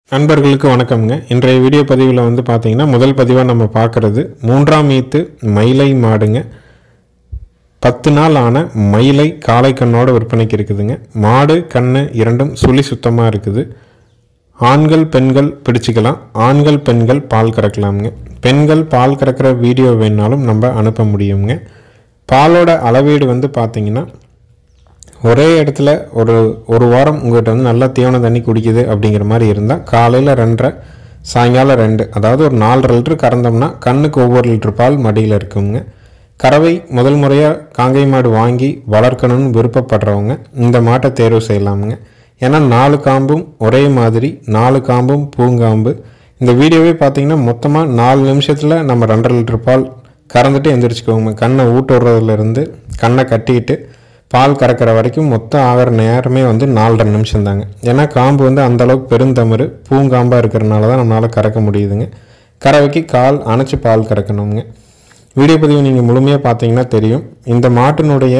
நண்பர்களுக்கு வணக்கம்ங்க இன்றைய வீடியோ பதிவில் வந்து பார்த்தீங்கன்னா முதல் பதிவாக நம்ம பார்க்குறது மூன்றாம் ஈத்து மயிலை மாடுங்க பத்து நாள் ஆன மயிலை காளை கண்ணோட விற்பனைக்கு இருக்குதுங்க மாடு கண்ணு இரண்டும் சுழி சுத்தமாக இருக்குது ஆண்கள் பெண்கள் பிடிச்சிக்கலாம் ஆண்கள் பெண்கள் பால் கறக்கலாமுங்க பெண்கள் பால் கறக்கிற வீடியோ வேணாலும் நம்ம அனுப்ப முடியுங்க பாலோட அளவீடு வந்து பார்த்தீங்கன்னா ஒரே இடத்துல ஒரு ஒரு வாரம் உங்கள்கிட்ட வந்து நல்லா தீவன தண்ணி குடிக்குது அப்படிங்கிற மாதிரி இருந்தால் காலையில் ரெண்டரை சாயங்காலம் ரெண்டு அதாவது ஒரு நாலரை லிட்டர் கறந்தோம்னா கண்ணுக்கு ஒவ்வொரு லிட்டர் பால் மடியில் இருக்குங்க கறவை முதல் முறையாக காங்கை மாடு வாங்கி வளர்க்கணும்னு விருப்பப்படுறவங்க இந்த மாட்டை தேர்வு செய்யலாமுங்க ஏன்னா நாலு காம்பும் ஒரே மாதிரி நாலு காம்பும் பூங்காம்பு இந்த வீடியோவே பார்த்தீங்கன்னா மொத்தமாக நாலு நிமிஷத்தில் நம்ம ரெண்டரை லிட்டர் பால் கறந்துட்டு எந்திரிச்சுக்கோங்க கண்ணை ஊட்ட விடுறதுலேருந்து கண்ணை கட்டிக்கிட்டு பால் கறக்கிற வரைக்கும் மொத்தம் ஆகிற நேரமே வந்து நாலரை நிமிஷம் தாங்க ஏன்னா காம்பு வந்து அந்த அளவுக்கு பெருந்தமறு பூங்காம்பாக இருக்கிறனால தான் நம்மளால் கறக்க முடியுதுங்க கறவைக்கு கால் அணைச்சி பால் கறக்கணுங்க வீடியோ பதிவு நீங்கள் முழுமையாக பார்த்தீங்கன்னா தெரியும் இந்த மாட்டினுடைய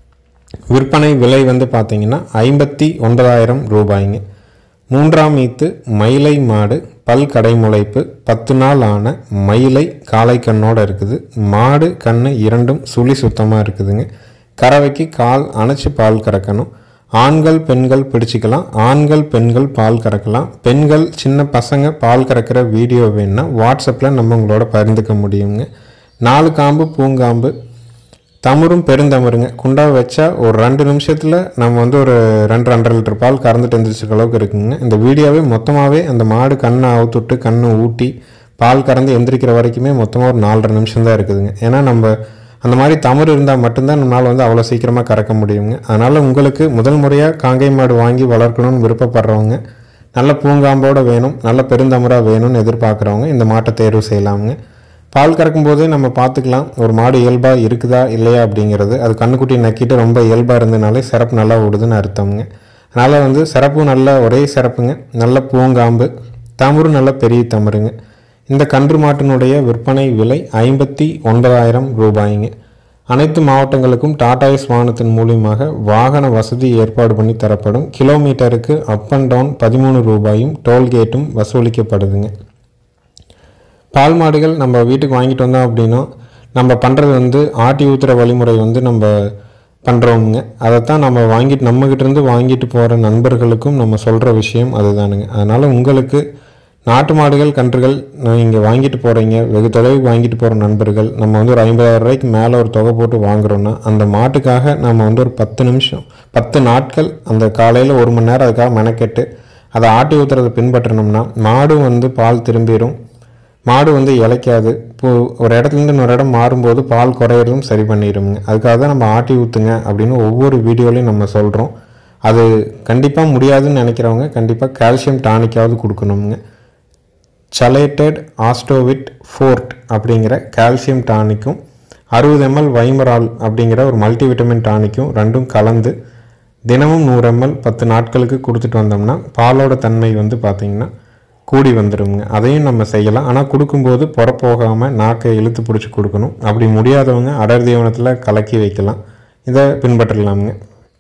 விற்பனை விலை வந்து பார்த்தீங்கன்னா ஐம்பத்தி ஒன்பதாயிரம் ரூபாய்ங்க மூன்றாம் ஈத்து மயிலை மாடு பல் கடைமுளைப்பு பத்து நாள் ஆன மயிலை காளை கண்ணோட இருக்குது மாடு கண்ணு இரண்டும் சுழி சுத்தமாக இருக்குதுங்க கறவைக்கு கால் அணைச்சி பால் கறக்கணும் ஆண்கள் பெண்கள் பிடிச்சிக்கலாம் ஆண்கள் பெண்கள் பால் கறக்கலாம் பெண்கள் சின்ன பசங்க பால் கறக்கிற வீடியோ வேணுன்னா வாட்ஸ்அப்பில் நம்ம உங்களோட பகிர்ந்துக்க முடியுங்க நாலு காம்பு பூங்காம்பு தமரும் பெருந்தமருங்க குண்டா வச்சா ஒரு ரெண்டு நிமிஷத்தில் நம்ம வந்து ஒரு ரெண்டு ரெண்டரை லிட்டர் பால் கறந்துட்டு எழுந்திரிச்சிருக்க அளவுக்கு இருக்குங்க இந்த வீடியோவே மொத்தமாகவே அந்த மாடு கண்ணை அவுத்துட்டு கண்ணை ஊட்டி பால் கறந்து எந்திரிக்கிற வரைக்குமே மொத்தமாக ஒரு நாலரை நிமிஷம் தான் இருக்குதுங்க ஏன்னா நம்ம அந்த மாதிரி தமறு இருந்தால் மட்டும்தான் நம்மளால் வந்து அவ்வளோ சீக்கிரமாக கறக்க முடியுங்க அதனால் உங்களுக்கு முதல் முறையாக காங்கை மாடு வாங்கி வளர்க்கணும்னு விருப்பப்படுறவங்க நல்ல பூங்காம்போட வேணும் நல்ல பெருந்தமராக வேணும்னு எதிர்பார்க்குறவங்க இந்த மாட்டை தேர்வு செய்யலாமுங்க பால் கறக்கும் போதே நம்ம பார்த்துக்கலாம் ஒரு மாடு இயல்பாக இருக்குதா இல்லையா அப்படிங்கிறது அது கண்ணுக்குட்டி நக்கிட்டு ரொம்ப இயல்பாக இருந்தனாலே சிறப்பு நல்லா ஓடுதுன்னு அர்த்தம்ங்க அதனால் வந்து சிறப்பும் நல்ல ஒரே சிறப்புங்க நல்ல பூங்காம்பு தமரும் நல்ல பெரிய தமருங்க இந்த கன்று மாட்டினுடைய விற்பனை விலை ஐம்பத்தி ஒன்பதாயிரம் ரூபாய்ங்க அனைத்து மாவட்டங்களுக்கும் டாடாய்ஸ் வாகனத்தின் மூலியமாக வாகன வசதி ஏற்பாடு பண்ணி தரப்படும் கிலோமீட்டருக்கு அப் அண்ட் டவுன் பதிமூணு ரூபாயும் டோல்கேட்டும் வசூலிக்கப்படுதுங்க பால் மாடுகள் நம்ம வீட்டுக்கு வாங்கிட்டு வந்தோம் அப்படின்னா நம்ம பண்ணுறது வந்து ஆட்டி ஊற்றுற வழிமுறை வந்து நம்ம பண்ணுறோமுங்க அதைத்தான் நம்ம வாங்கிட்டு நம்மக்கிட்ட இருந்து வாங்கிட்டு போகிற நண்பர்களுக்கும் நம்ம சொல்கிற விஷயம் அதுதானுங்க அதனால் உங்களுக்கு நாட்டு மாடுகள் கன்றுகள் நீங்கள் வாங்கிட்டு போகிறீங்க வெகு தொலைவுக்கு வாங்கிட்டு போகிற நண்பர்கள் நம்ம வந்து ஒரு ஐம்பதாயிரம் ரூபாய்க்கு மேலே ஒரு தொகை போட்டு வாங்குறோன்னா அந்த மாட்டுக்காக நம்ம வந்து ஒரு பத்து நிமிஷம் பத்து நாட்கள் அந்த காலையில் ஒரு மணி நேரம் அதுக்காக மெனக்கெட்டு அதை ஆட்டி ஊற்றுறதை பின்பற்றினோம்னா மாடும் வந்து பால் திரும்பிடும் மாடு வந்து இளைக்காது இப்போ ஒரு இடத்துலேருந்து இன்னொரு இடம் மாறும்போது பால் குறையிறதும் சரி பண்ணிடுங்க அதுக்காக தான் நம்ம ஆட்டி ஊற்றுங்க அப்படின்னு ஒவ்வொரு வீடியோலையும் நம்ம சொல்கிறோம் அது கண்டிப்பாக முடியாதுன்னு நினைக்கிறவங்க கண்டிப்பாக கால்சியம் டானிக்காவது கொடுக்கணுங்க சலேட்டட் ஆஸ்டோவிட் ஃபோர்ட் அப்படிங்கிற கால்சியம் டானிக்கும் அறுபது எம்எல் வைமரால் அப்படிங்கிற ஒரு மல்டிவிட்டமின் டானிக்கும் ரெண்டும் கலந்து தினமும் நூறு எம்எல் பத்து நாட்களுக்கு கொடுத்துட்டு வந்தோம்னா பாலோட தன்மை வந்து பார்த்திங்கன்னா கூடி வந்துடுங்க அதையும் நம்ம செய்யலாம் ஆனால் கொடுக்கும்போது புறப்போகாமல் நாக்கை இழுத்து பிடிச்சி கொடுக்கணும் அப்படி முடியாதவங்க அடர் தீவனத்தில் கலக்கி வைக்கலாம் இதை பின்பற்றலாமுங்க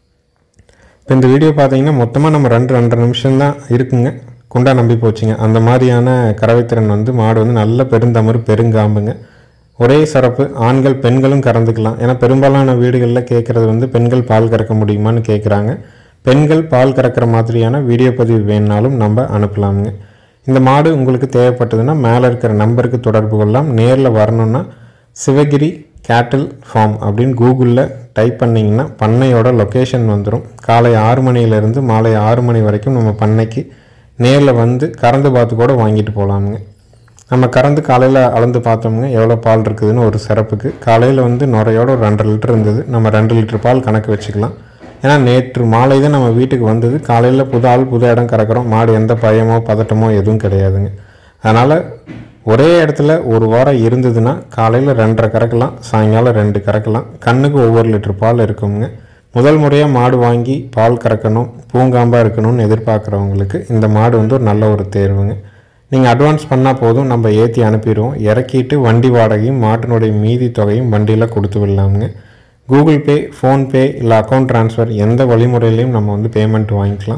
இப்போ இந்த வீடியோ பார்த்தீங்கன்னா மொத்தமாக நம்ம ரெண்டு ரெண்டரை நிமிஷம் தான் இருக்குங்க குண்டா நம்பி போச்சுங்க அந்த மாதிரியான கறவைத்திறன் வந்து மாடு வந்து நல்ல பெருந்தமறு பெருங்காம்புங்க ஒரே சிறப்பு ஆண்கள் பெண்களும் கறந்துக்கலாம் ஏன்னா பெரும்பாலான வீடுகளில் கேட்குறது வந்து பெண்கள் பால் கறக்க முடியுமான்னு கேட்குறாங்க பெண்கள் பால் கறக்கிற மாதிரியான வீடியோ பதிவு வேணுனாலும் நம்ம அனுப்பலாமுங்க இந்த மாடு உங்களுக்கு தேவைப்பட்டதுன்னா மேலே இருக்கிற நம்பருக்கு தொடர்பு கொள்ளலாம் நேரில் வரணுன்னா சிவகிரி கேட்டில் ஃபார்ம் அப்படின்னு கூகுளில் டைப் பண்ணிங்கன்னா பண்ணையோட லொக்கேஷன் வந்துடும் காலை ஆறு மணியிலேருந்து மாலை ஆறு மணி வரைக்கும் நம்ம பண்ணைக்கு நேரில் வந்து கறந்து பார்த்து கூட வாங்கிட்டு போகலாமுங்க நம்ம கறந்து காலையில் அளந்து பார்த்தோமுங்க எவ்வளோ பால் இருக்குதுன்னு ஒரு சிறப்புக்கு காலையில் வந்து நுரையோட ஒரு ரெண்டரை லிட்டர் இருந்தது நம்ம ரெண்டு லிட்டர் பால் கணக்கு வச்சுக்கலாம் ஏன்னா நேற்று மாலை தான் நம்ம வீட்டுக்கு வந்தது காலையில் புது ஆள் புது இடம் கறக்கிறோம் மாடு எந்த பயமோ பதட்டமோ எதுவும் கிடையாதுங்க அதனால் ஒரே இடத்துல ஒரு வாரம் இருந்ததுன்னா காலையில் ரெண்டரை கறக்கலாம் சாயங்காலம் ரெண்டு கறக்கலாம் கண்ணுக்கு ஒவ்வொரு லிட்டர் பால் இருக்குங்க முதல் முறையாக மாடு வாங்கி பால் கறக்கணும் பூங்காம்பாக இருக்கணும்னு எதிர்பார்க்குறவங்களுக்கு இந்த மாடு வந்து ஒரு நல்ல ஒரு தேர்வுங்க நீங்கள் அட்வான்ஸ் பண்ணால் போதும் நம்ம ஏற்றி அனுப்பிடுவோம் இறக்கிட்டு வண்டி வாடகையும் மாட்டினுடைய மீதி தொகையும் வண்டியில் கொடுத்து விடலாமுங்க கூகுள் பே ஃபோன்பே இல்லை அக்கௌண்ட் ட்ரான்ஸ்ஃபர் எந்த வழிமுறையிலையும் நம்ம வந்து பேமெண்ட் வாங்கிக்கலாம்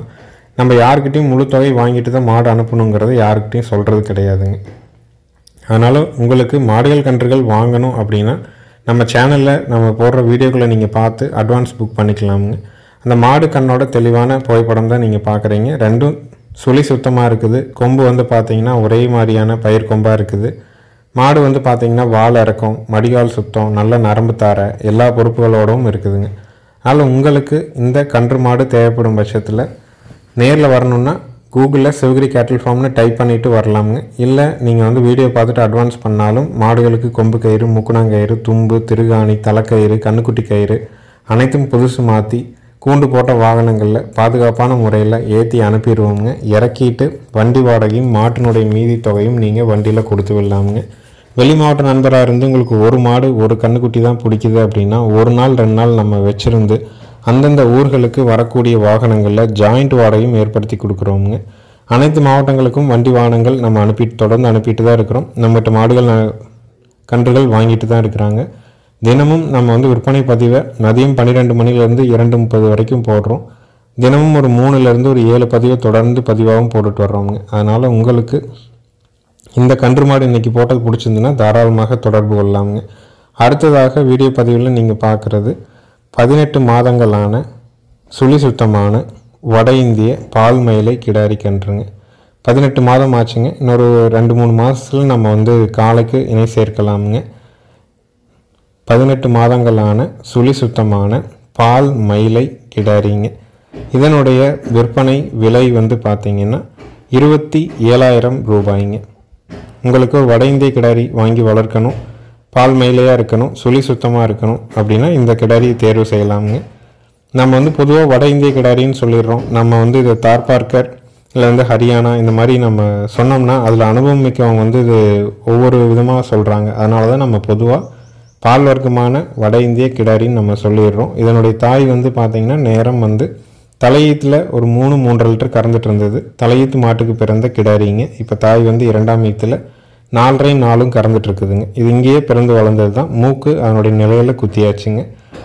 நம்ம யாருக்கிட்டையும் முழு தொகை வாங்கிட்டு தான் மாடு அனுப்பணுங்கிறத யாருக்கிட்டையும் சொல்கிறது கிடையாதுங்க அதனால் உங்களுக்கு மாடுகள் கன்றுகள் வாங்கணும் அப்படின்னா நம்ம சேனலில் நம்ம போடுற வீடியோக்களை நீங்கள் பார்த்து அட்வான்ஸ் புக் பண்ணிக்கலாமுங்க அந்த மாடு கண்ணோட தெளிவான புகைப்படம் தான் நீங்கள் பார்க்குறீங்க ரெண்டும் சுழி சுத்தமாக இருக்குது கொம்பு வந்து பார்த்தீங்கன்னா ஒரே மாதிரியான பயிர் கொம்பாக இருக்குது மாடு வந்து பார்த்தீங்கன்னா வால் இறக்கம் மடிகால் சுத்தம் நல்ல நரம்பு தார எல்லா பொறுப்புகளோடவும் இருக்குதுங்க அதனால் உங்களுக்கு இந்த கன்று மாடு தேவைப்படும் பட்சத்தில் நேரில் வரணுன்னா கூகுளில் சிவகிரி கேட்டில் ஃபார்ம்னு டைப் பண்ணிவிட்டு வரலாமுங்க இல்லை நீங்கள் வந்து வீடியோ பார்த்துட்டு அட்வான்ஸ் பண்ணாலும் மாடுகளுக்கு கொம்பு கயிறு முக்குணாங்கயிறு தும்பு திருகாணி தலைக்கயிறு கண்ணுக்குட்டி கயிறு அனைத்தும் புதுசு மாற்றி கூண்டு போட்ட வாகனங்களில் பாதுகாப்பான முறையில் ஏற்றி அனுப்பிடுவோமுங்க இறக்கிட்டு வண்டி வாடகையும் மாட்டினுடைய மீதி தொகையும் நீங்கள் வண்டியில் கொடுத்து விடலாமுங்க வெளி மாவட்ட நண்பராக இருந்து உங்களுக்கு ஒரு மாடு ஒரு கண்ணுக்குட்டி தான் பிடிக்குது அப்படின்னா ஒரு நாள் ரெண்டு நாள் நம்ம வச்சுருந்து அந்தந்த ஊர்களுக்கு வரக்கூடிய வாகனங்களில் ஜாயிண்ட் வாடகையும் ஏற்படுத்தி கொடுக்குறோமுங்க அனைத்து மாவட்டங்களுக்கும் வண்டி வாகனங்கள் நம்ம அனுப்பிட்டு தொடர்ந்து அனுப்பிட்டு தான் இருக்கிறோம் நம்மகிட்ட மாடுகள் ந- கன்றுகள் வாங்கிட்டு தான் இருக்கிறாங்க தினமும் நம்ம வந்து விற்பனை பதிவை மதியம் பன்னிரெண்டு மணிலேருந்து இரண்டு முப்பது வரைக்கும் போடுறோம் தினமும் ஒரு மூணுலேருந்து ஒரு ஏழு பதிவை தொடர்ந்து பதிவாகவும் போட்டுட்டு வர்றோமுங்க அதனால் உங்களுக்கு இந்த கன்று மாடு இன்னைக்கு போட்டது பிடிச்சிருந்துன்னா தாராளமாக தொடர்பு கொள்ளலாமுங்க அடுத்ததாக வீடியோ பதிவில் நீங்கள் பார்க்குறது பதினெட்டு மாதங்களான சுழி சுத்தமான வட இந்திய பால் மயிலை கிடாரி கன்றுங்க பதினெட்டு மாதம் ஆச்சுங்க இன்னொரு ரெண்டு மூணு மாதத்தில் நம்ம வந்து காலைக்கு இணை சேர்க்கலாமுங்க பதினெட்டு மாதங்களான சுழி சுத்தமான பால் மயிலை கிடாரிங்க இதனுடைய விற்பனை விலை வந்து பார்த்தீங்கன்னா இருபத்தி ஏழாயிரம் ரூபாய்ங்க உங்களுக்கு ஒரு வட இந்திய கிடாரி வாங்கி வளர்க்கணும் பால் மயிலையாக இருக்கணும் சுழி சுத்தமாக இருக்கணும் அப்படின்னா இந்த கிடாரியை தேர்வு செய்யலாமுங்க நம்ம வந்து பொதுவாக வட இந்திய கிடாரின்னு சொல்லிடுறோம் நம்ம வந்து இது தார் பார்க்கர் இல்லை வந்து ஹரியானா இந்த மாதிரி நம்ம சொன்னோம்னா அதில் அனுபவம் மிக்கவங்க வந்து இது ஒவ்வொரு விதமாக சொல்கிறாங்க அதனால தான் நம்ம பொதுவாக பால் வர்க்கமான வட இந்திய கிடாரின்னு நம்ம சொல்லிடுறோம் இதனுடைய தாய் வந்து பார்த்திங்கன்னா நேரம் வந்து தலையீத்தில் ஒரு மூணு மூன்றரை லிட்டர் கறந்துட்டு இருந்தது தலையீத்து மாட்டுக்கு பிறந்த கிடாரிங்க இப்போ தாய் வந்து இரண்டாம் ஈத்தில் நாலரையும் நாலும் கறந்துட்டு இருக்குதுங்க இது இங்கேயே பிறந்து வளர்ந்தது தான் மூக்கு அதனுடைய நிலையில் குத்தியாச்சுங்க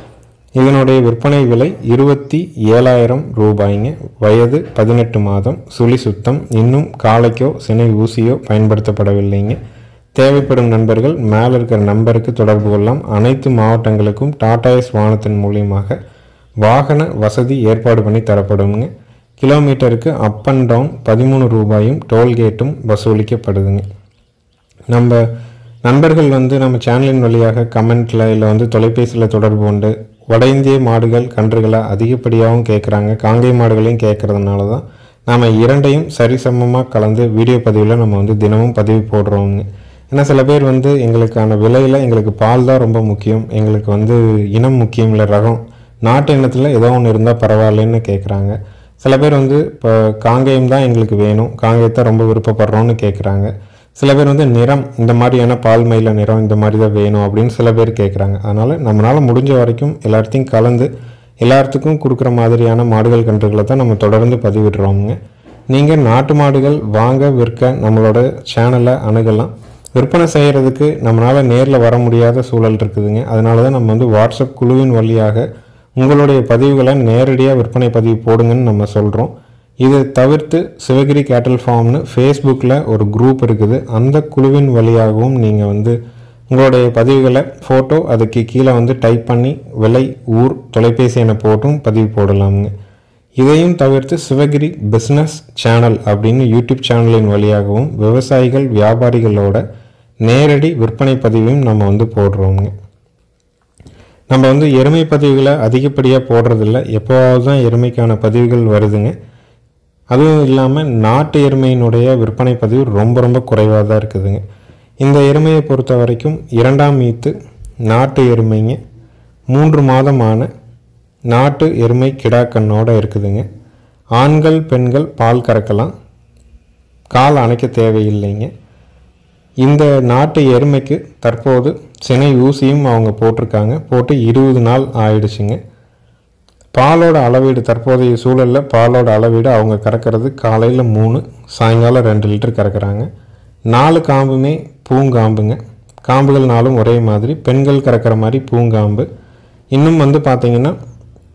இதனுடைய விற்பனை விலை இருபத்தி ஏழாயிரம் ரூபாய்ங்க வயது பதினெட்டு மாதம் சுழி சுத்தம் இன்னும் காளைக்கோ சினை ஊசியோ பயன்படுத்தப்படவில்லைங்க தேவைப்படும் நண்பர்கள் மேலே இருக்கிற நம்பருக்கு தொடர்பு கொள்ளலாம் அனைத்து மாவட்டங்களுக்கும் டாடா எஸ் வாகனத்தின் மூலியமாக வாகன வசதி ஏற்பாடு பண்ணி தரப்படுங்க கிலோமீட்டருக்கு அப் அண்ட் டவுன் பதிமூணு ரூபாயும் டோல்கேட்டும் வசூலிக்கப்படுதுங்க நம்ம நண்பர்கள் வந்து நம்ம சேனலின் வழியாக கமெண்ட்டில் இல்லை வந்து தொலைபேசியில் தொடர்பு கொண்டு வட இந்திய மாடுகள் கன்றுகளை அதிகப்படியாகவும் கேட்குறாங்க காங்கை மாடுகளையும் கேட்குறதுனால தான் நாம் இரண்டையும் சரிசமமாக கலந்து வீடியோ பதிவில் நம்ம வந்து தினமும் பதிவு போடுறோங்க ஏன்னா சில பேர் வந்து எங்களுக்கான விலையில் எங்களுக்கு பால் தான் ரொம்ப முக்கியம் எங்களுக்கு வந்து இனம் முக்கியம் இல்லை ரகம் நாட்டு இனத்தில் ஏதோ ஒன்று இருந்தால் பரவாயில்லைன்னு கேட்குறாங்க சில பேர் வந்து இப்போ காங்கேயம் தான் எங்களுக்கு வேணும் காங்கேயத்தை ரொம்ப விருப்பப்படுறோன்னு கேட்குறாங்க சில பேர் வந்து நிறம் இந்த மாதிரியான பால் மயில நிறம் இந்த மாதிரி தான் வேணும் அப்படின்னு சில பேர் கேட்குறாங்க அதனால் நம்மளால் முடிஞ்ச வரைக்கும் எல்லாத்தையும் கலந்து எல்லாத்துக்கும் கொடுக்குற மாதிரியான மாடுகள் கன்றுகளை தான் நம்ம தொடர்ந்து பதிவிடுறோமுங்க நீங்கள் நாட்டு மாடுகள் வாங்க விற்க நம்மளோட சேனலை அணுகலாம் விற்பனை செய்கிறதுக்கு நம்மளால் நேரில் வர முடியாத சூழல் இருக்குதுங்க அதனால தான் நம்ம வந்து வாட்ஸ்அப் குழுவின் வழியாக உங்களுடைய பதிவுகளை நேரடியாக விற்பனை பதிவு போடுங்கன்னு நம்ம சொல்கிறோம் இது தவிர்த்து சிவகிரி கேட்டல் ஃபார்ம்னு ஃபேஸ்புக்கில் ஒரு குரூப் இருக்குது அந்த குழுவின் வழியாகவும் நீங்கள் வந்து உங்களுடைய பதிவுகளை ஃபோட்டோ அதுக்கு கீழே வந்து டைப் பண்ணி விலை ஊர் தொலைபேசி என போட்டும் பதிவு போடலாமுங்க இதையும் தவிர்த்து சிவகிரி பிஸ்னஸ் சேனல் அப்படின்னு யூடியூப் சேனலின் வழியாகவும் விவசாயிகள் வியாபாரிகளோட நேரடி விற்பனை பதிவையும் நம்ம வந்து போடுறோங்க நம்ம வந்து எருமை பதிவுகளை அதிகப்படியாக போடுறதில்ல எப்போவாவது தான் எருமைக்கான பதிவுகள் வருதுங்க அதுவும் இல்லாமல் நாட்டு எருமையினுடைய விற்பனை பதிவு ரொம்ப ரொம்ப குறைவாக தான் இருக்குதுங்க இந்த எருமையை பொறுத்த வரைக்கும் இரண்டாம் ஈத்து நாட்டு எருமைங்க மூன்று மாதமான நாட்டு எருமை கிடாக்கண்ணோட இருக்குதுங்க ஆண்கள் பெண்கள் பால் கறக்கலாம் கால் அணைக்க தேவையில்லைங்க இந்த நாட்டு எருமைக்கு தற்போது சினை ஊசியும் அவங்க போட்டிருக்காங்க போட்டு இருபது நாள் ஆயிடுச்சுங்க பாலோட அளவீடு தற்போதைய சூழலில் பாலோட அளவீடு அவங்க கறக்கிறது காலையில் மூணு சாயங்காலம் ரெண்டு லிட்டர் கறக்குறாங்க நாலு காம்புமே பூங்காம்புங்க காம்புகள் நாளும் ஒரே மாதிரி பெண்கள் கறக்கிற மாதிரி பூங்காம்பு இன்னும் வந்து பார்த்தீங்கன்னா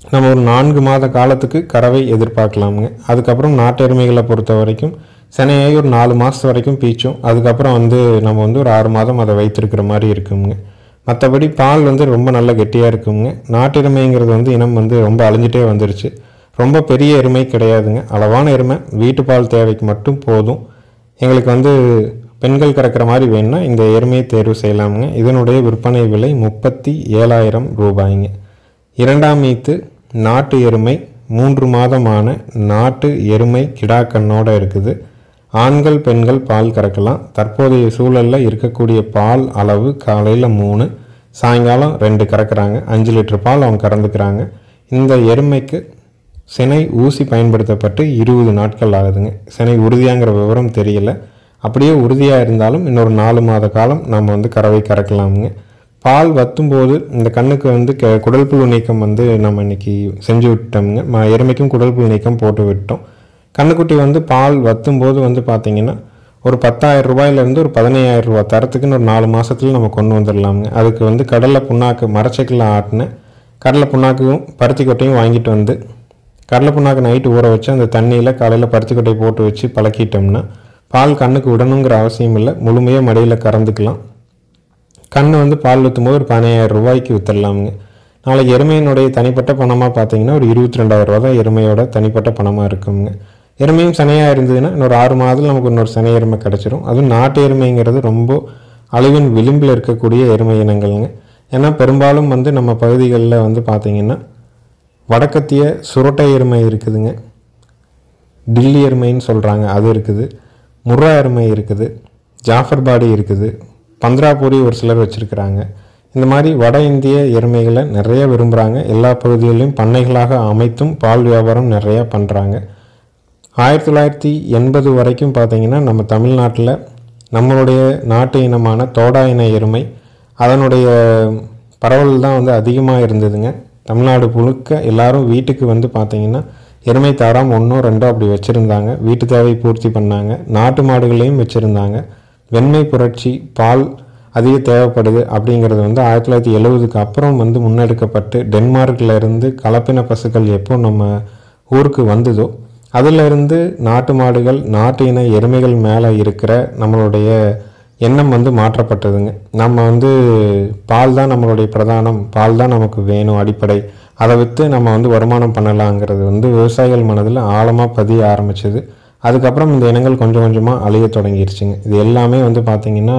நம்ம ஒரு நான்கு மாத காலத்துக்கு கறவை எதிர்பார்க்கலாமுங்க அதுக்கப்புறம் நாட்டு எருமைகளை பொறுத்த வரைக்கும் சினையாகி ஒரு நாலு மாதம் வரைக்கும் பீச்சும் அதுக்கப்புறம் வந்து நம்ம வந்து ஒரு ஆறு மாதம் அதை வைத்திருக்கிற மாதிரி இருக்குங்க மற்றபடி பால் வந்து ரொம்ப நல்ல கெட்டியாக இருக்குங்க நாட்டு எருமைங்கிறது வந்து இனம் வந்து ரொம்ப அழிஞ்சிட்டே வந்துருச்சு ரொம்ப பெரிய எருமை கிடையாதுங்க அளவான எருமை வீட்டு பால் தேவைக்கு மட்டும் போதும் எங்களுக்கு வந்து பெண்கள் கறக்கிற மாதிரி வேணும்னா இந்த எருமையை தேர்வு செய்யலாமுங்க இதனுடைய விற்பனை விலை முப்பத்தி ஏழாயிரம் ரூபாய்ங்க இரண்டாம் ஈத்து நாட்டு எருமை மூன்று மாதமான நாட்டு எருமை கிடாக்கண்ணோட இருக்குது ஆண்கள் பெண்கள் பால் கறக்கலாம் தற்போதைய சூழலில் இருக்கக்கூடிய பால் அளவு காலையில் மூணு சாயங்காலம் ரெண்டு கறக்குறாங்க அஞ்சு லிட்டர் பால் அவங்க கறந்துக்கிறாங்க இந்த எருமைக்கு சினை ஊசி பயன்படுத்தப்பட்டு இருபது நாட்கள் ஆகுதுங்க சினை உறுதியாங்கிற விவரம் தெரியல அப்படியே உறுதியாக இருந்தாலும் இன்னொரு நாலு மாத காலம் நம்ம வந்து கறவை கறக்கலாமுங்க பால் வத்தும்போது இந்த கண்ணுக்கு வந்து க குடல் புழு நீக்கம் வந்து நம்ம இன்னைக்கு செஞ்சு விட்டோமுங்க ம எருமைக்கும் குடல் புழு நீக்கம் போட்டு விட்டோம் கண்ணுக்குட்டி வந்து பால் வத்தும்போது வந்து பார்த்திங்கன்னா ஒரு பத்தாயிரம் ரூபாயிலேருந்து ஒரு பதினையாயிரம் ரூபாய் தரத்துக்குன்னு ஒரு நாலு மாதத்துல நம்ம கொண்டு வந்துடலாமுங்க அதுக்கு வந்து கடலை புண்ணாக்கு மரச்சக்கில் ஆட்டின கடலை புண்ணாக்கும் பருத்தி கொட்டையும் வாங்கிட்டு வந்து கடலை புண்ணாக்கு நைட்டு ஊற வச்சு அந்த தண்ணியில் காலையில் பருத்தி கொட்டை போட்டு வச்சு பழக்கிட்டோம்னா பால் கண்ணுக்கு விடணுங்கிற அவசியம் இல்லை முழுமையாக மடியில் கறந்துக்கலாம் கண்ணை வந்து பால் விற்றும்போது ஒரு பதினாயிரம் ரூபாய்க்கு விற்றுடலாமுங்க நாளைக்கு எருமையினுடைய தனிப்பட்ட பணமாக பார்த்தீங்கன்னா ஒரு இருபத்தி ரெண்டாயிரம் ரூபா தான் எருமையோட தனிப்பட்ட பணமாக இருக்குங்க எருமையும் சனையாக இருந்ததுன்னா இன்னொரு ஆறு மாதத்தில் நமக்கு இன்னொரு சனை எருமை கிடச்சிரும் அதுவும் நாட்டு எருமைங்கிறது ரொம்ப அழிவின் விளிம்பில் இருக்கக்கூடிய எருமை இனங்கள்ங்க ஏன்னா பெரும்பாலும் வந்து நம்ம பகுதிகளில் வந்து பார்த்திங்கன்னா வடக்கத்திய சுரட்டை எருமை இருக்குதுங்க டில்லி எருமைன்னு சொல்கிறாங்க அது இருக்குது முர்ரா எருமை இருக்குது ஜாஃபர்பாடி இருக்குது பந்திராபூரி ஒரு சிலர் வச்சுருக்கிறாங்க இந்த மாதிரி வட இந்திய எருமைகளை நிறைய விரும்புகிறாங்க எல்லா பகுதிகளிலும் பண்ணைகளாக அமைத்தும் பால் வியாபாரம் நிறையா பண்ணுறாங்க ஆயிரத்தி தொள்ளாயிரத்தி எண்பது வரைக்கும் பார்த்தீங்கன்னா நம்ம தமிழ்நாட்டில் நம்மளுடைய நாட்டு இனமான தோடா இன எருமை அதனுடைய பரவல் தான் வந்து அதிகமாக இருந்ததுங்க தமிழ்நாடு முழுக்க எல்லாரும் வீட்டுக்கு வந்து பார்த்தீங்கன்னா எருமை தாராம் ஒன்றோ ரெண்டோ அப்படி வச்சுருந்தாங்க வீட்டு தேவை பூர்த்தி பண்ணாங்க நாட்டு மாடுகளையும் வச்சுருந்தாங்க வெண்மை புரட்சி பால் அதிக தேவைப்படுது அப்படிங்கிறது வந்து ஆயிரத்தி தொள்ளாயிரத்தி எழுவதுக்கு அப்புறம் வந்து முன்னெடுக்கப்பட்டு டென்மார்க்கில் இருந்து கலப்பின பசுக்கள் எப்போ நம்ம ஊருக்கு வந்ததோ அதிலிருந்து நாட்டு மாடுகள் நாட்டு இன எருமைகள் மேலே இருக்கிற நம்மளுடைய எண்ணம் வந்து மாற்றப்பட்டதுங்க நம்ம வந்து பால் தான் நம்மளுடைய பிரதானம் பால் தான் நமக்கு வேணும் அடிப்படை அதை விற்று நம்ம வந்து வருமானம் பண்ணலாங்கிறது வந்து விவசாயிகள் மனதில் ஆழமாக பதிய ஆரம்பிச்சது அதுக்கப்புறம் இந்த இனங்கள் கொஞ்சம் கொஞ்சமாக அழிய தொடங்கிருச்சுங்க இது எல்லாமே வந்து பார்த்திங்கன்னா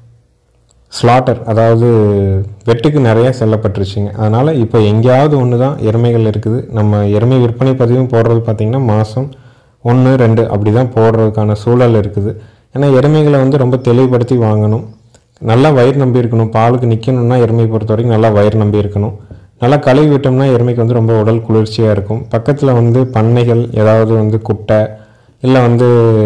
ஸ்லாட்டர் அதாவது வெட்டுக்கு நிறைய செல்லப்பட்டுருச்சுங்க அதனால் இப்போ எங்கேயாவது ஒன்று தான் எருமைகள் இருக்குது நம்ம எருமை விற்பனை பதிவும் போடுறது பார்த்திங்கன்னா மாதம் ஒன்று ரெண்டு அப்படி தான் போடுறதுக்கான சூழல் இருக்குது ஏன்னா எருமைகளை வந்து ரொம்ப தெளிவுபடுத்தி வாங்கணும் நல்லா வயிறு நம்பி இருக்கணும் பாலுக்கு நிற்கணும்னா எருமை பொறுத்த வரைக்கும் நல்லா வயிறு நம்பி இருக்கணும் நல்லா கழுவி விட்டோம்னா எருமைக்கு வந்து ரொம்ப உடல் குளிர்ச்சியாக இருக்கும் பக்கத்தில் வந்து பண்ணைகள் ஏதாவது வந்து குட்டை இல்லை வந்து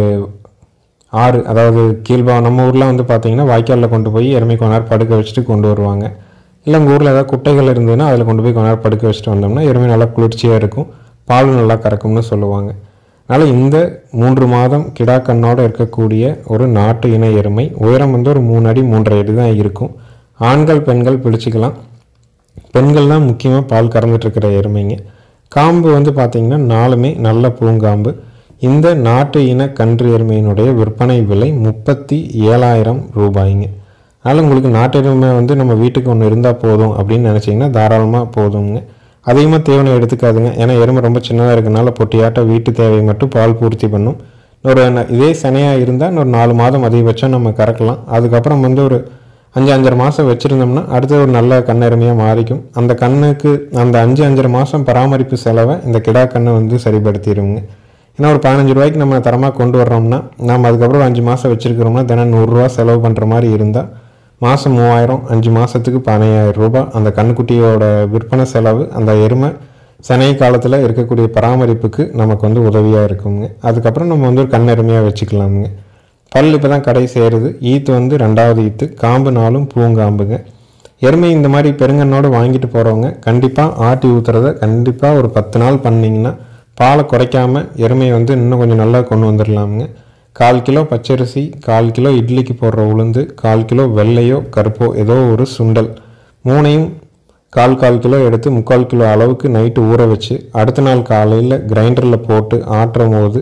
ஆறு அதாவது கீழ்பா நம்ம ஊரில் வந்து பார்த்தீங்கன்னா வாய்க்காலில் கொண்டு போய் எருமை கொஞ்ச நேரம் படுக்க வச்சுட்டு கொண்டு வருவாங்க இல்லை உங்கள் ஊரில் ஏதாவது குட்டைகள் இருந்ததுன்னா அதில் கொண்டு போய் கொஞ்ச நேரம் படுக்க வச்சுட்டு வந்தோம்னா எருமை நல்லா குளிர்ச்சியாக இருக்கும் பாலும் நல்லா கறக்கும்னு சொல்லுவாங்க அதனால் இந்த மூன்று மாதம் கிடாக்கண்ணோடு இருக்கக்கூடிய ஒரு நாட்டு இன எருமை உயரம் வந்து ஒரு மூணு அடி மூன்றரை அடி தான் இருக்கும் ஆண்கள் பெண்கள் பிடிச்சிக்கலாம் பெண்கள் தான் முக்கியமாக பால் கறந்துட்டு இருக்கிற எருமைங்க காம்பு வந்து பார்த்திங்கன்னா நாலுமே நல்ல பூங்காம்பு இந்த நாட்டு இன கன்று எருமையினுடைய விற்பனை விலை முப்பத்தி ஏழாயிரம் ரூபாய்ங்க அதனால் உங்களுக்கு நாட்டு எருமை வந்து நம்ம வீட்டுக்கு ஒன்று இருந்தால் போதும் அப்படின்னு நினச்சிங்கன்னா தாராளமாக போதுங்க அதிகமாக தீவனம் எடுத்துக்காதுங்க ஏன்னா எருமை ரொம்ப சின்னதாக இருக்கனால பொட்டியாட்ட வீட்டு தேவையை மட்டும் பால் பூர்த்தி பண்ணும் ஒரு ந- இதே சனையாக இருந்தால் இன்னொரு நாலு மாதம் அதிகபட்சம் நம்ம கறக்கலாம் அதுக்கப்புறம் வந்து ஒரு அஞ்சு அஞ்சரை மாதம் வச்சுருந்தோம்னா அடுத்து ஒரு நல்ல கண்ணெருமையாக மாறிக்கும் அந்த கண்ணுக்கு அந்த அஞ்சு அஞ்சரை மாதம் பராமரிப்பு செலவை இந்த கிடா கண்ணை வந்து சரிப்படுத்திடுங்க ஏன்னா ஒரு பதினஞ்சு ரூபாய்க்கு நம்ம தரமாக கொண்டு வர்றோம்னா நம்ம அதுக்கப்புறம் ஒரு அஞ்சு மாதம் வச்சுருக்கிறோம்னா தினம் நூறுரூவா செலவு பண்ணுற மாதிரி இருந்தால் மாதம் மூவாயிரம் அஞ்சு மாதத்துக்கு பதினையாயிரம் ரூபாய் அந்த கண்ணுக்குட்டியோட விற்பனை செலவு அந்த எருமை சனை காலத்தில் இருக்கக்கூடிய பராமரிப்புக்கு நமக்கு வந்து உதவியாக இருக்குங்க அதுக்கப்புறம் நம்ம வந்து ஒரு கண்ணெருமையாக வச்சுக்கலாமுங்க பல் இப்போ தான் கடை சேருது ஈத்து வந்து ரெண்டாவது ஈத்து காம்பு நாளும் பூங்காம்புங்க எருமை இந்த மாதிரி பெருங்கண்ணோடு வாங்கிட்டு போகிறவங்க கண்டிப்பாக ஆட்டி ஊற்றுறத கண்டிப்பாக ஒரு பத்து நாள் பண்ணிங்கன்னா பாலை குறைக்காம எருமையை வந்து இன்னும் கொஞ்சம் நல்லா கொண்டு வந்துடலாமுங்க கால் கிலோ பச்சரிசி கால் கிலோ இட்லிக்கு போடுற உளுந்து கால் கிலோ வெள்ளையோ கருப்போ ஏதோ ஒரு சுண்டல் மூணையும் கால் கால் கிலோ எடுத்து முக்கால் கிலோ அளவுக்கு நைட்டு ஊற வச்சு அடுத்த நாள் காலையில் கிரைண்டரில் போட்டு ஆட்டுற போது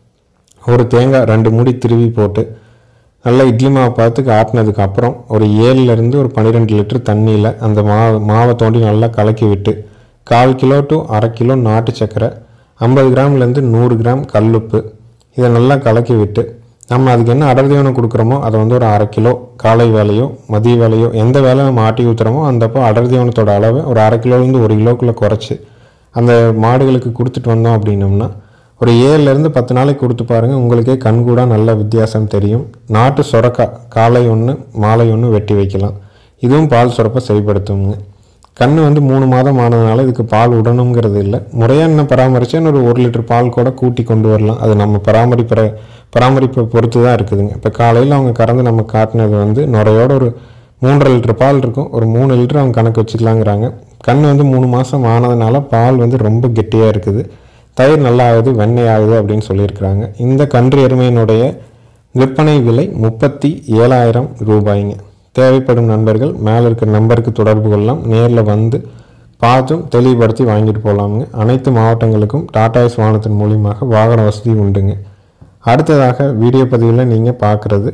ஒரு தேங்காய் ரெண்டு மூடி திருவி போட்டு நல்லா இட்லி மாவு பார்த்து ஆட்டினதுக்கு அப்புறம் ஒரு ஏழுலேருந்து ஒரு பன்னிரெண்டு லிட்டர் தண்ணியில் அந்த மாவு மாவை தோண்டி நல்லா கலக்கி விட்டு கால் கிலோ டு அரை கிலோ நாட்டு சர்க்கரை ஐம்பது கிராம்லேருந்து நூறு கிராம் கல்லுப்பு இதை நல்லா கலக்கி விட்டு நம்ம அதுக்கு என்ன அடர் தீவனம் கொடுக்குறோமோ அதை வந்து ஒரு அரை கிலோ காலை வேலையோ மதிய வேலையோ எந்த வேலை நம்ம ஆட்டி ஊற்றுறோமோ அந்தப்போ அடர் தீவனத்தோட அளவை ஒரு அரை கிலோலேருந்து ஒரு கிலோக்குள்ளே குறைச்சி அந்த மாடுகளுக்கு கொடுத்துட்டு வந்தோம் அப்படின்னம்னா ஒரு ஏழுலேருந்து பத்து நாளைக்கு கொடுத்து பாருங்கள் உங்களுக்கே கண்கூடா நல்ல வித்தியாசம் தெரியும் நாட்டு சுரக்காய் காலை ஒன்று மாலை ஒன்று வெட்டி வைக்கலாம் இதுவும் பால் சுரப்பை சரிப்படுத்துங்க கன்று வந்து மூணு மாதம் ஆனதுனால இதுக்கு பால் விடணுங்கிறது இல்லை முறையாக என்ன பராமரித்தா ஒரு ஒரு லிட்டர் பால் கூட கூட்டி கொண்டு வரலாம் அது நம்ம பராமரிப்பை பராமரிப்பை பொறுத்து தான் இருக்குதுங்க இப்போ காலையில் அவங்க கறந்து நம்ம காட்டினது வந்து நுரையோட ஒரு மூன்றரை லிட்டர் பால் இருக்கும் ஒரு மூணு லிட்டர் அவங்க கணக்கு வச்சுக்கலாங்கிறாங்க கன்று வந்து மூணு மாதம் ஆனதுனால பால் வந்து ரொம்ப கெட்டியாக இருக்குது தயிர் நல்லா ஆகுது வெண்ணெய் ஆகுது அப்படின்னு சொல்லியிருக்கிறாங்க இந்த கன்று எருமையினுடைய விற்பனை விலை முப்பத்தி ஏழாயிரம் ரூபாய்ங்க தேவைப்படும் நண்பர்கள் மேலே இருக்கிற நம்பருக்கு தொடர்பு கொள்ளலாம் நேரில் வந்து பார்த்தும் தெளிவுபடுத்தி வாங்கிட்டு போகலாமுங்க அனைத்து மாவட்டங்களுக்கும் டாடாஸ் வாகனத்தின் மூலியமாக வாகன வசதி உண்டுங்க அடுத்ததாக வீடியோ பதிவில் நீங்கள் பார்க்குறது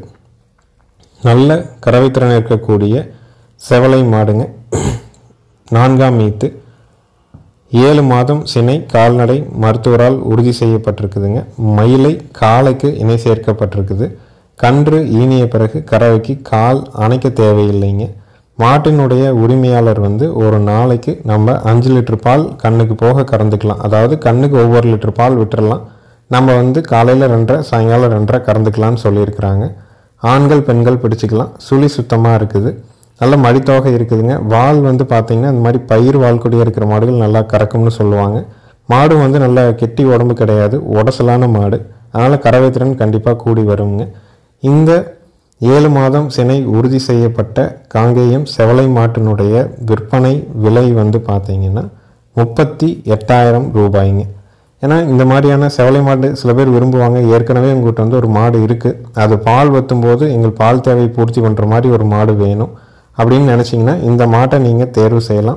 நல்ல கறவைத்திறன் இருக்கக்கூடிய செவலை மாடுங்க நான்காம் மீத்து ஏழு மாதம் சினை கால்நடை மருத்துவரால் உறுதி செய்யப்பட்டிருக்குதுங்க மயிலை காலைக்கு இணை சேர்க்கப்பட்டிருக்குது கன்று ஈனிய பிறகு கறவைக்கு கால் அணைக்க தேவையில்லைங்க மாட்டினுடைய உரிமையாளர் வந்து ஒரு நாளைக்கு நம்ம அஞ்சு லிட்டர் பால் கண்ணுக்கு போக கறந்துக்கலாம் அதாவது கண்ணுக்கு ஒவ்வொரு லிட்டர் பால் விட்டுறலாம் நம்ம வந்து காலையில் ரெண்டரை சாயங்காலம் ரெண்டரை கறந்துக்கலாம்னு சொல்லியிருக்கிறாங்க ஆண்கள் பெண்கள் பிடிச்சிக்கலாம் சுழி சுத்தமாக இருக்குது நல்ல மடித்தொகை இருக்குதுங்க வால் வந்து பார்த்திங்கன்னா இந்த மாதிரி பயிர் வால் கொடியாக இருக்கிற மாடுகள் நல்லா கறக்கும்னு சொல்லுவாங்க மாடு வந்து நல்லா கெட்டி உடம்பு கிடையாது உடசலான மாடு அதனால் கறவை திறன் கண்டிப்பாக கூடி வருங்க இந்த ஏழு மாதம் சினை உறுதி செய்யப்பட்ட காங்கேயம் செவலை மாட்டினுடைய விற்பனை விலை வந்து பார்த்தீங்கன்னா முப்பத்தி எட்டாயிரம் ரூபாய்ங்க ஏன்னா இந்த மாதிரியான செவலை மாடு சில பேர் விரும்புவாங்க ஏற்கனவே உங்கள்கிட்ட வந்து ஒரு மாடு இருக்குது அது பால் வத்தும் போது எங்கள் பால் தேவை பூர்த்தி பண்ணுற மாதிரி ஒரு மாடு வேணும் அப்படின்னு நினச்சிங்கன்னா இந்த மாட்டை நீங்கள் தேர்வு செய்யலாம்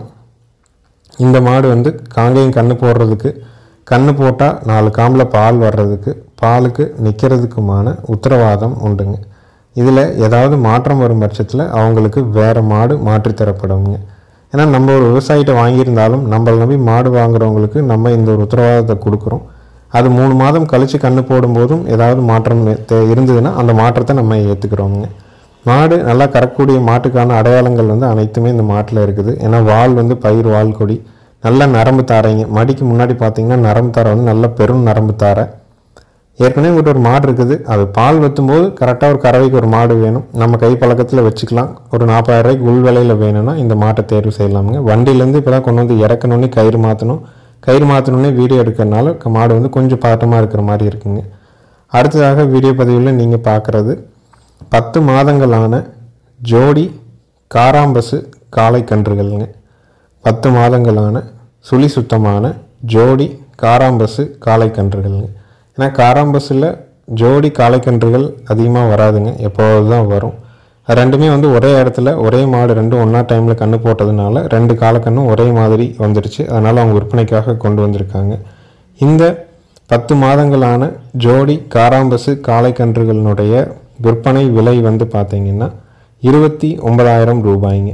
இந்த மாடு வந்து காங்கேயம் கன்று போடுறதுக்கு கன்று போட்டால் நாலு காம்பில் பால் வர்றதுக்கு பாலுக்கு நிற்கிறதுக்குமான உத்தரவாதம் உண்டுங்க இதில் ஏதாவது மாற்றம் வரும் பட்சத்தில் அவங்களுக்கு வேறு மாடு மாற்றி தரப்படுங்க ஏன்னா நம்ம ஒரு விவசாயிகிட்ட வாங்கியிருந்தாலும் நம்மளை நம்பி மாடு வாங்குறவங்களுக்கு நம்ம இந்த ஒரு உத்தரவாதத்தை கொடுக்குறோம் அது மூணு மாதம் கழித்து கன்று போடும்போதும் ஏதாவது மாற்றம் தே- இருந்ததுன்னா அந்த மாற்றத்தை நம்ம ஏற்றுக்கிறோங்க மாடு நல்லா கறக்கக்கூடிய மாட்டுக்கான அடையாளங்கள் வந்து அனைத்துமே இந்த மாட்டில் இருக்குது ஏன்னா வால் வந்து பயிர் வால் கொடி நல்ல நரம்பு தாரைங்க மடிக்கு முன்னாடி பார்த்தீங்கன்னா நரம்பு தாரை வந்து நல்ல பெரும் நரம்பு தாரை ஏற்கனவே உங்கள்கிட்ட ஒரு மாடு இருக்குது அது பால் வத்தும்போது கரெக்டாக ஒரு கறவைக்கு ஒரு மாடு வேணும் நம்ம கை பழக்கத்தில் வச்சுக்கலாம் ஒரு நாற்பதாயிரம் ரூபாய்க்கு உள் விலையில் வேணும்னா இந்த மாட்டை தேர்வு செய்யலாமுங்க வண்டியிலேருந்து இப்போ தான் கொண்டு வந்து இறக்கணுன்னே கயிறு மாற்றணும் கயிறு மாற்றணுன்னே வீடியோ எடுக்கிறனால க- மாடு வந்து கொஞ்சம் பாட்டமாக இருக்கிற மாதிரி இருக்குங்க அடுத்ததாக வீடியோ பதிவில் நீங்கள் பார்க்குறது பத்து மாதங்களான ஜோடி காராம்பசு காளை கன்றுகள்ங்க பத்து மாதங்களான சுழி சுத்தமான ஜோடி காராம்பசு காளை கன்றுகள்ங்க ஏன்னா காராம்பஸில் ஜோடி காளைக்கன்றுகள் அதிகமாக வராதுங்க எப்போது தான் வரும் அது ரெண்டுமே வந்து ஒரே இடத்துல ஒரே மாடு ரெண்டும் ஒன்றா டைமில் கன்று போட்டதுனால ரெண்டு காலக்கண்ணும் ஒரே மாதிரி வந்துடுச்சு அதனால் அவங்க விற்பனைக்காக கொண்டு வந்திருக்காங்க இந்த பத்து மாதங்களான ஜோடி காராம்பசு காளைக்கன்றுகளினுடைய விற்பனை விலை வந்து பார்த்தீங்கன்னா இருபத்தி ஒன்பதாயிரம் ரூபாய்ங்க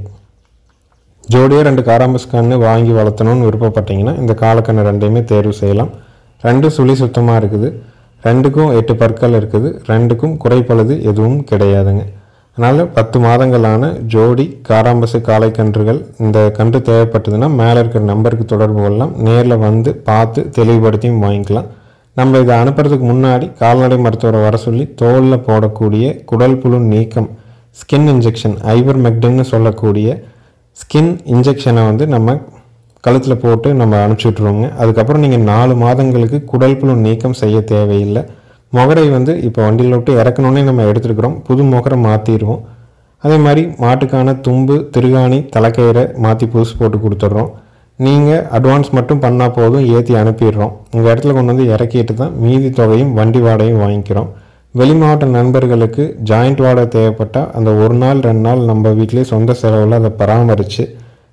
ஜோடியாக ரெண்டு காராம்பஸ் கன்று வாங்கி வளர்த்தணும்னு விருப்பப்பட்டீங்கன்னா இந்த காலக்கண்ணு ரெண்டையுமே தேர்வு செய்யலாம் ரெண்டு சுழி சுத்தமாக இருக்குது ரெண்டுக்கும் எட்டு பற்கள் இருக்குது ரெண்டுக்கும் குறைப்பழுது எதுவும் கிடையாதுங்க அதனால் பத்து மாதங்களான ஜோடி காராம்பசு காளைக்கன்றுகள் இந்த கன்று தேவைப்பட்டதுன்னா மேலே இருக்கிற நம்பருக்கு தொடர்பு கொள்ளலாம் நேரில் வந்து பார்த்து தெளிவுபடுத்தியும் வாங்கிக்கலாம் நம்ம இதை அனுப்புறதுக்கு முன்னாடி கால்நடை மருத்துவரை வர சொல்லி தோலில் போடக்கூடிய குடல் புழு நீக்கம் ஸ்கின் இன்ஜெக்ஷன் ஐவர் மெக்டின்னு சொல்லக்கூடிய ஸ்கின் இன்ஜெக்ஷனை வந்து நம்ம கழுத்தில் போட்டு நம்ம அனுப்பிச்சி விட்ருவோங்க அதுக்கப்புறம் நீங்கள் நாலு மாதங்களுக்கு குடல் புழு நீக்கம் செய்ய தேவையில்லை முகரை வந்து இப்போ வண்டியில் விட்டு இறக்கணுன்னே நம்ம எடுத்துருக்குறோம் புது முகரை மாற்றிடுவோம் அதே மாதிரி மாட்டுக்கான தும்பு திருகாணி தலைக்கயிறை மாற்றி புதுசு போட்டு கொடுத்துட்றோம் நீங்கள் அட்வான்ஸ் மட்டும் பண்ணால் போதும் ஏற்றி அனுப்பிடுறோம் உங்கள் இடத்துல கொண்டு வந்து இறக்கிட்டு தான் மீதி தொகையும் வண்டி வாடகையும் வாங்கிக்கிறோம் வெளி மாவட்ட நண்பர்களுக்கு ஜாயிண்ட் வாடகை தேவைப்பட்டால் அந்த ஒரு நாள் ரெண்டு நாள் நம்ம வீட்டிலேயே சொந்த செலவில் அதை பராமரித்து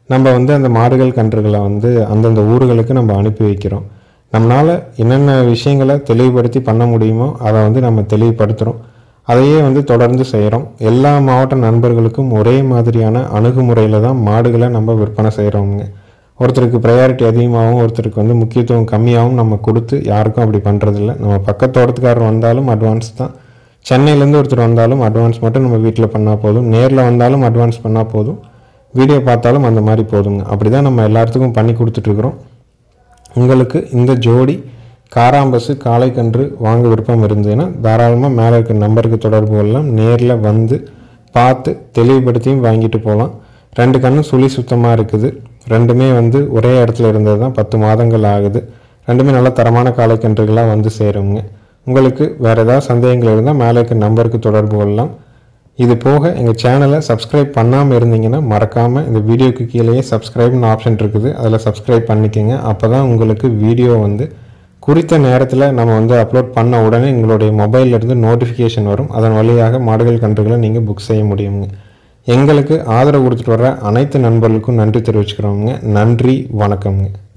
நம்ம வந்து அந்த மாடுகள் கன்றுகளை வந்து அந்தந்த ஊர்களுக்கு நம்ம அனுப்பி வைக்கிறோம் நம்மளால் என்னென்ன விஷயங்களை தெளிவுபடுத்தி பண்ண முடியுமோ அதை வந்து நம்ம தெளிவுபடுத்துகிறோம் அதையே வந்து தொடர்ந்து செய்கிறோம் எல்லா மாவட்ட நண்பர்களுக்கும் ஒரே மாதிரியான அணுகுமுறையில் தான் மாடுகளை நம்ம விற்பனை செய்கிறோமுங்க ஒருத்தருக்கு ப்ரையாரிட்டி அதிகமாகவும் ஒருத்தருக்கு வந்து முக்கியத்துவம் கம்மியாகவும் நம்ம கொடுத்து யாருக்கும் அப்படி பண்ணுறதில்ல நம்ம பக்கத்தோட்டத்துக்காரர் வந்தாலும் அட்வான்ஸ் தான் சென்னையிலேருந்து ஒருத்தர் வந்தாலும் அட்வான்ஸ் மட்டும் நம்ம வீட்டில் பண்ணால் போதும் நேரில் வந்தாலும் அட்வான்ஸ் பண்ணால் போதும் வீடியோ பார்த்தாலும் அந்த மாதிரி போதுங்க அப்படி தான் நம்ம எல்லாத்துக்கும் பண்ணி கொடுத்துட்ருக்குறோம் உங்களுக்கு இந்த ஜோடி காராம்பசு காளைக்கன்று வாங்க விருப்பம் இருந்ததுன்னா தாராளமாக மேலே இருக்கிற நம்பருக்கு தொடர்பு கொள்ளலாம் நேரில் வந்து பார்த்து தெளிவுபடுத்தியும் வாங்கிட்டு போகலாம் ரெண்டு கண்ணும் சுழி சுத்தமாக இருக்குது ரெண்டுமே வந்து ஒரே இடத்துல இருந்தது தான் பத்து மாதங்கள் ஆகுது ரெண்டுமே நல்ல தரமான காளைக்கன்றுகளாக வந்து சேருங்க உங்களுக்கு வேறு ஏதாவது சந்தேகங்கள் இருந்தால் மேலே இருக்கிற நம்பருக்கு தொடர்பு கொள்ளலாம் இது போக எங்கள் சேனலை சப்ஸ்கிரைப் பண்ணாமல் இருந்தீங்கன்னா மறக்காமல் இந்த வீடியோக்கு கீழேயே சப்ஸ்கிரைப்னு ஆப்ஷன் இருக்குது அதில் சப்ஸ்கிரைப் பண்ணிக்கோங்க அப்போ தான் உங்களுக்கு வீடியோ வந்து குறித்த நேரத்தில் நம்ம வந்து அப்லோட் பண்ண உடனே உங்களுடைய மொபைல்ல இருந்து நோட்டிஃபிகேஷன் வரும் அதன் வழியாக மாடுகள் கன்றுகளை நீங்கள் புக் செய்ய முடியுங்க எங்களுக்கு ஆதரவு கொடுத்துட்டு வர அனைத்து நண்பர்களுக்கும் நன்றி தெரிவிச்சுக்கிறோங்க நன்றி வணக்கம்ங்க